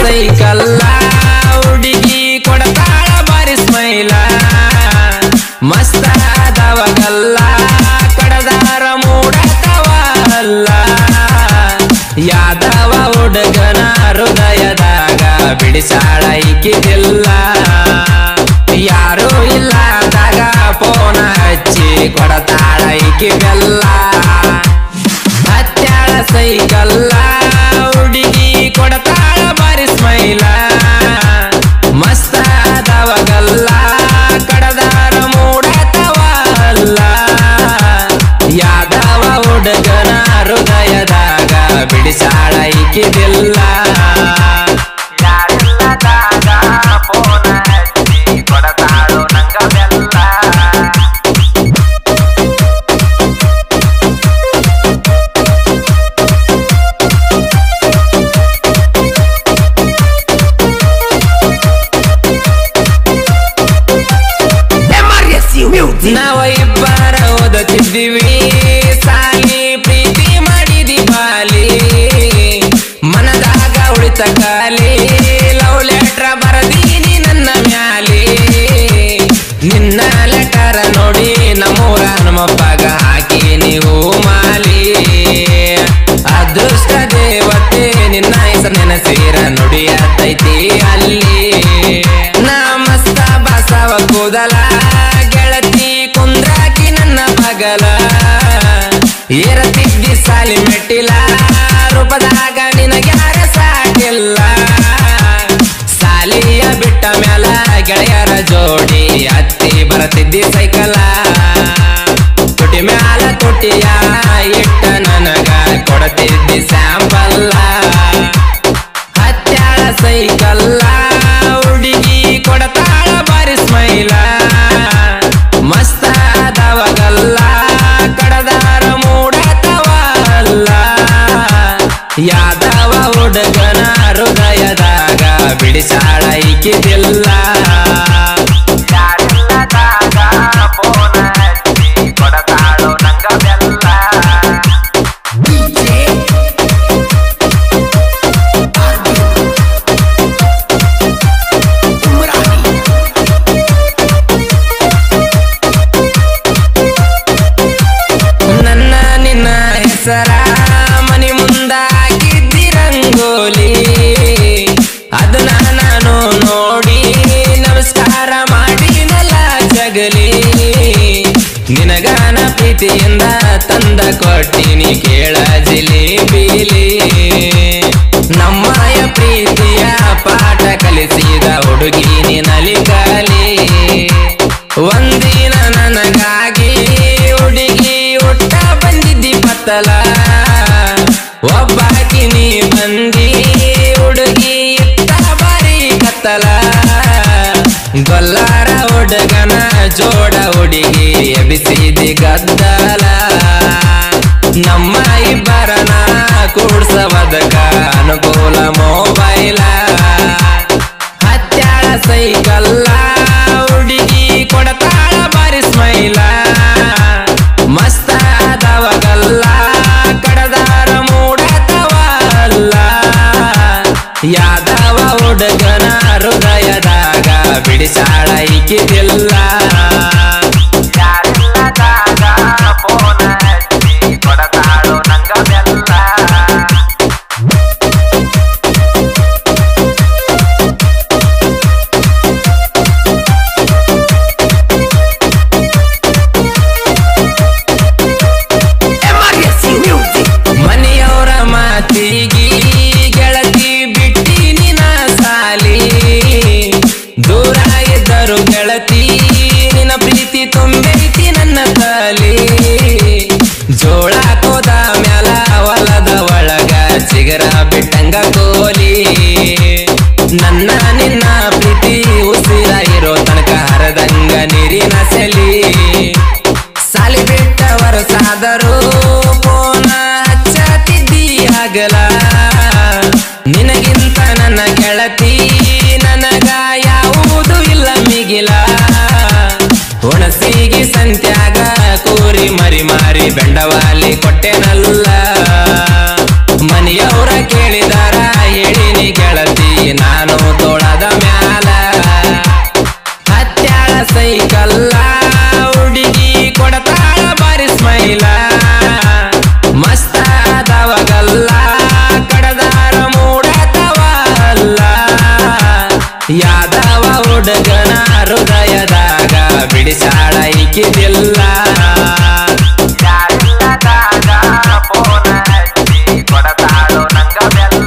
ಸೈಕಲ್ಲ ಹುಡುಗಿ ಕೊಡತಾಳ ಬಾರಿ ಸ್ಮೈಲ ಮಸ್ತ ಆದವಗಲ್ಲ ಕಡದಾರ ಮೂಡತವ ಅಲ್ಲ ಯಾದವ ಹುಡುಗನ ಹೃದಯದಾಗ ಬಿಡಿಸಾಳ ಇಕ್ಕಿದಿಲ್ಲ ಯಾರು ಇಲ್ಲದಾಗ ಫೋನ ಹಚ್ಚಿ ಕೊಡತಾಳ ಇಕ್ಕಿ ಬೆಲ್ಲ ಹತ್ಯಾಳ ಸೈಕಲ್ಲ ಹುಡುಗಿ ಕೊಡತಾಳ ಬಾರಿ ಸ್ಮೈಲ ಮಸ್ತ ಆದವಗಲ್ಲ ಕಡದಾರ ಮೂಡತವ ಅಲ್ಲ ಯಾದವ ಹುಡುಗನ ಹೃದಯದಾಗ ಬಿಡಿಸಾಳ ಇಕ್ಕಿದಿಲ್ಲ ಯಾರಿಲ್ಲದಾಗ ಫೋನ ಹಚ್ಚಿ ಕೊಡತಾಳು ನಂಗ ಬೆಲ್ಲ ನಾವ ಇಬ್ಬರ ಓದುತ್ತಿದ್ದೀವಿ ಸಾಲಿ ಪ್ರೀತಿ ಮಾಡಿದಿ ಬಾಲಿ ಮನದಾಗ ಉಳಿತ ಕಾಲಿ ಲವ್ ಲೆಟ್ರ ಬರದೀನಿ ನನ್ನ ಮ್ಯಾಲಿ ನಿನ್ನ ಲೆಟರ ನೋಡಿ ನಮ್ಮೂರ ನಮ್ಮಪ್ಪಗ ಹಾಕಿ ನೀವು ಮಾಲಿ ಅದೃಷ್ಟ ದೇವತೆ ನಿನ್ನ ಹೆಸರು ನೆನಸೀರ ನುಡಿಯತೈತಿ ಅಲ್ಲಿ ನಾ ಮಸ್ತ ಬಸವ ಕೂದಲ ಗೆಳತಿ ಕುಂದ್ರಾಕಿ ನನ್ನ ಬಗಲ ಏರತಿದ್ದಿ ಸಾಲಿ ಮೆಟ್ಟಿಲ ರೂಪದಾಗ ನಿನಗ್ಯಾರ ಸಾಟಿಲ್ಲ ಸಾಲಿಯ ಬಿಟ್ಟ ಮ್ಯಾಲ ಗೆಳೆಯರ ಜೋಡಿ ಹತ್ತಿ ಬರತಿದ್ದಿ ಸೈಕಲ ತುಟಿ ಮ್ಯಾಲ ತುಟಿಯ ಇಟ್ಟ ನನಗ ಕೊಡತಿದ್ದಿ ಸ್ಯಾಂಪಲ್ಲ ಹತ್ಯಾಳ ಸೈಕಲ್ಲ ಹುಡುಗಿ ಕೊಡತಾಳ ಬಾರಿ ಸ್ಮೈಲ ಮಸ್ತ ಆದವಗಲ್ಲ ಕಡದಾರ ಮೂಡತವ ಅಲ್ಲ ಯಾದವ ಹುಡುಗನ ಹೃದಯದಾಗ ಬಿಡಿಸಾಳ ಇಕ್ಕಿದಿಲ್ಲ ಯಾರಿಲ್ಲದಾಗ ಫೋನ ಹಚ್ಚಿ ಕೊಡತಾಳು ನಂಗ ಬೆಲ್ಲ ನನ್ನ ನಿನ್ನ ಹೆಸರ ಮನಿ ಮುಂದಾಗಿದ್ದಿ ರಂಗೋಲಿ ಅದನ್ನ ನಾನು ನೋಡಿ ನಮಸ್ಕಾರ ಮಾಡಿನಲ್ಲ ಜಗಲಿ ನಿನಗಾನ ಪ್ರೀತಿಯಿಂದ ತಂದ ಕೊಟ್ಟಿನಿ ಕೇಳ ಜಿಲೇಬಿಲಿ ನಮ್ಮಯ ಪ್ರೀತಿಯ ಪಾಠ ಕಲಿಸಿದ ಹುಡುಗಿ ನಿನಲಿ ಕಲಿ ಒಂದಿನ ನನಗಾಗಿ ಹುಡುಗಿ ಹುಟ್ಟ ಬಂದಿದ್ದಿ ಪತ್ತಲ ಒಬ್ಬಾಕಿ ನೀ ಬಂದಿ ಹುಡುಗಿ ಇತ್ತ ಬಾರಿ ಕತ್ತಲ ಗೊಲ್ಲಾರ ಹುಡುಗನ ಜೋಡ ಹುಡುಗಿ ಎಬಿಸಿದಿ ಗದ್ದಲ ನಮ್ಮ ಇಬ್ಬರನ ಕೂಡ್ಸವದಕ ಅನುಕೂಲ ಮೊಬೈಲ ಹತ್ಯಾಳ ಸೈಕಲ್ಲ ಹುಡುಗಿ ಕೊಡತಾಳ ಬಾರಿ ಸ್ಮೈಲ ಮಸ್ತ ಆದವಗಲ್ಲ ಕಡದಾರ ಮೂಡತವ ಅಲ್ಲ ಯಾದವ ಹುಡುಗನ ಹೃದಯದಾಗ ಬಿಡಿಸಾಳ ಇಕ್ಕಿದಿಲ್ಲ ಯಾರಿಲ್ಲದಾಗ ಫೋನ ಹಚ್ಚಿ ಕೊಡತಾಳು ನಂಗ ಬೆಲ್ಲ ಮನೆಯವರ ಮಾತಿಗಿ ಗೆಳತಿ ಬಿಟ್ಟಿನಿ ನಾ ಸಾಲಿ ದೂರ ಇದ್ದರು ಗೆಳತಿ ನಿನ್ನ ಪ್ರೀತಿ ತುಂಬೈತಿ ನನ್ನ ತಾಲಿ ಜೋಳ ಕೋದ ಮ್ಯಾಲ ಹೊಲದ ಒಳಗ ಚಿಗರ ಬಿಟ್ಟಂಗ ಕೋಲಿ ನನ್ನ ನಿನ್ನ ಪ್ರೀತಿ ಉಸಿರ ಇರೋ ತನಕ ಹರದಂಗ ನೀರಿನ ಸೆಲಿ ಸಾಲಿ ಬಿಟ್ಟ ವರ್ಷಾದರೂ ಫೋನ ಹಚ್ಚತಿದ್ದಿ ಆಗಲ ನಿನಗಿಂತ ನನ್ನ ಗೆಳತಿ ನನಗ ಯಾವುದು ಇಲ್ಲ ಮಿಗಿಲ ಹುಣಸಿಗಿ ಸಂತ್ಯಾಗ ಕೂರಿ ಮರಿ ಮಾರಿ ಬೆಂಡವಾಲಿ ಕೊಟ್ಟೆನಲ್ಲ ಮನೆಯವರ ಕೇಳಿದಾರ ಹೇಳಿನಿ ಗೆಳತಿ ಇಕ್ಕಿದಿಲ್ಲ ಯಾರಿಲ್ಲದಾಗ ಫೋನ ಹಚ್ಚಿ ಕೊಡತಾಳು ನಂಗ ಬೆಲ್ಲ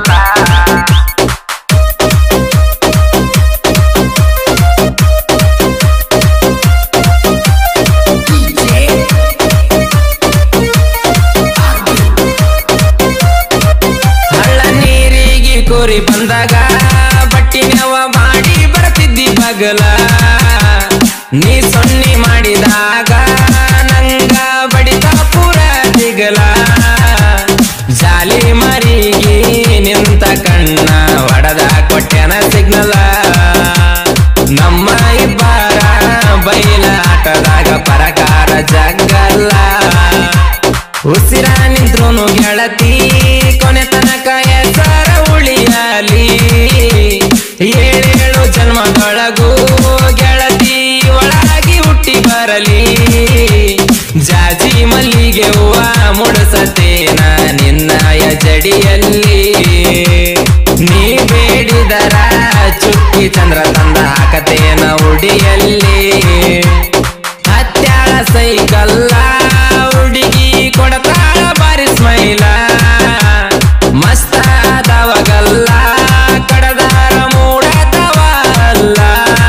ಹಳ್ಳ ನೀರಿಗೆ ಕೋರಿ ಬಂದಾಗ ಬಟ್ಟಿ ನೆವ ಮಾಡಿ ಬರ್ತಿದ್ದಿ ಬಗಲ ನೀ ಸೊನ್ನಿ ಮಾಡಿದಾಗ ನಂಗ ಬಡಿತ ಪೂರ ದಿಗಲ ಜಾಲಿ ಮರಿಗೆ ನಿಂತ ಕಣ್ಣ ಒಡದ ಕೊಟ್ಟೆನ ಸಿಗ್ನಲ ನಮ್ಮ ಇಬ್ಬರ ಬೈಲ ಆಟದಾಗ ಪರಕಾರ ಜಗ್ಗಲ್ಲ ಉಸಿರ ನಿಂತ್ರುನು ಗೆಳತಿ ಕೊನೆ ತನಕ ಹೆಸರ ಉಳಿಯಲಿ ಏಳೇಳು ಜನ್ಮದೊಳಗೂ ಗೆಳತಿ ಒಳಗಿ ಹುಟ್ಟಿ ಬರಲಿ ಜಾಜಿ ಮಲ್ಲಿಗೆ ಹೂವ ಮುಡಸತೇನ ನಿನ್ನಯ ಜಡಿಯಲ್ಲಿ ನೀ ಬೇಡಿದರ ಚುಕ್ಕಿ ಚಂದ್ರ ತಂದ ಹಾಕತೇನ ಉಡಿಯಲ್ಲಿ ಹತ್ಯಾಳ ಸೈಕಲ್ಲ ಹುಡುಗಿ ಕೊಡತಾಳ ಬಾರಿ ಸ್ಮೈಲ ಮಸ್ತ ಆದವಗಲ್ಲ ಕಡದಾರ ಮೂಡದವಲ್ಲ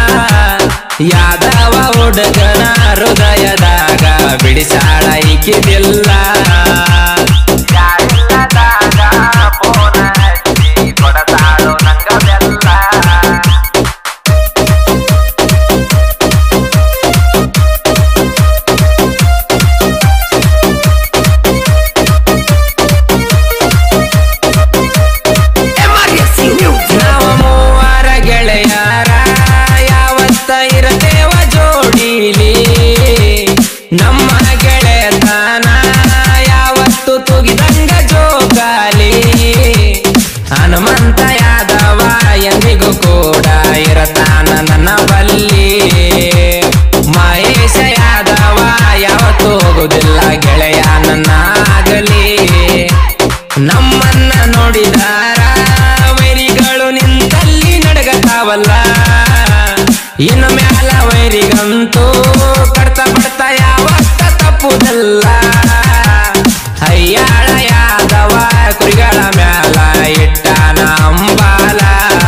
ಯಾದವ ಹುಡುಗನ ಹೃದಯದಾಗ ಬಿಡಿಸಾಳ ಇಕ್ಕಿದಿಲ್ಲ ಯಾರಿಲ್ಲದಾಗ ಫೋನ ಹಚ್ಚಿ ಕೊಡತಾಳು ನಂಗ ಬೆಲ್ಲ ನಾವ ಮೂವರ ಗೆಳೆಯರ ಯಾವತ್ತ ಇರತೇವ ಜೋಡಿಲಿ ನಮ್ಮ ಗೆಳೆತನ ಯಾವತ್ತು ತುಗಿದಂಗ ಜೋಗಾಲಿ ಹನುಮಂತ ಯಾದವ ಎಂದಿಗೂ ಕೂಡ ಇರತಾನ ನನ್ನ ಬಲ್ಲಿ ಮಹೇಶ ಯಾದವ ಯಾವತ್ತು ಹೋಗುದಿಲ್ಲ ಗೆಳೆಯ ನನ್ನ ಆಗಲಿ ನಮ್ಮನ್ನ ನೋಡಿದಾರ ವೈರಿಗಳು ನಿಂತಲ್ಲಿ ನಡಗತಾವಲ್ಲ ಇನ್ನು ಮ್ಯಾಲ ವೈರಿಗಂತೂ ಕಡ್ತ ಬಡ್ತ ಯಾವತ್ತ ತಪ್ಪುದಲ್ಲ ಹಯ್ಯಾಳ ಯಾದವ ಕುರಿಗಳ ಮ್ಯಾಲ ಇಟ್ಟಾನ ಅಂಬಾಲ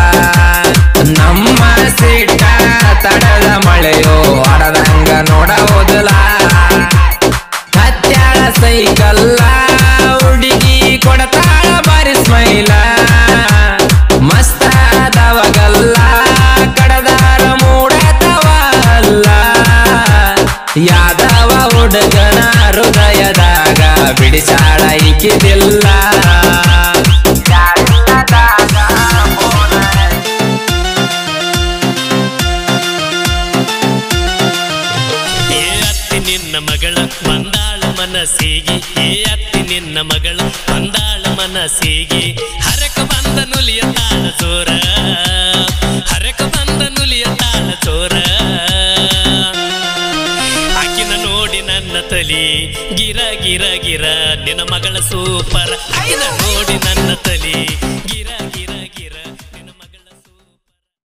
ನಮ್ಮ ಸಿಟ್ಟ ತಡದ ಮಳೆಯೋ ಅಡದಂಗ ನೋಡ ಹೋದಲ ಹತ್ಯಾಳ ಸೈಕಲ್ಲ ಹುಡುಗಿ ಕೊಡತಾಳ ಬಾರಿ ಸ್ಮೈಲ ಮಸ್ತ ಆದವಗಲ್ಲ ಕಡದಾರ ಮೂಡತವಲ್ಲ ಯಾದವ ಹುಡುಗನ ಹೃದಯದಾಗ ಬಿಡಿಸಾಳ ಇಕ್ಕಿದಿಲ್ಲ ಯಾರಿಲ್ಲದಾಗ ಫೋನ ಹಚ್ಚಿ ಏ ಅತ್ತಿ ನಿನ್ನ ಮಗಳ ಬಂದಾಳ ಮನಸ್ಸಿಗೆ ಏ ಅತ್ತಿ ನಿನ್ನ ಮಗಳ ಬಂದಾಳ ಮನಸ್ಸಿಗೆ ಹರಕ ಬಂದ ನುಲಿಯ ತಾಳ ಚೋರ ಹರಕ ಬಂದ ನುಲಿಯ ತಾಳ ಚೋರ ಆಕಿನ ನೋಡಿ ನನ್ನ ತಲಿ ಗಿರ ಗಿರ ಗಿರ ನಿನ್ನ ಮಗಳ ಸೂಪರ್ ಆಕಿನ ನೋಡಿ ನನ್ನ ತಲಿ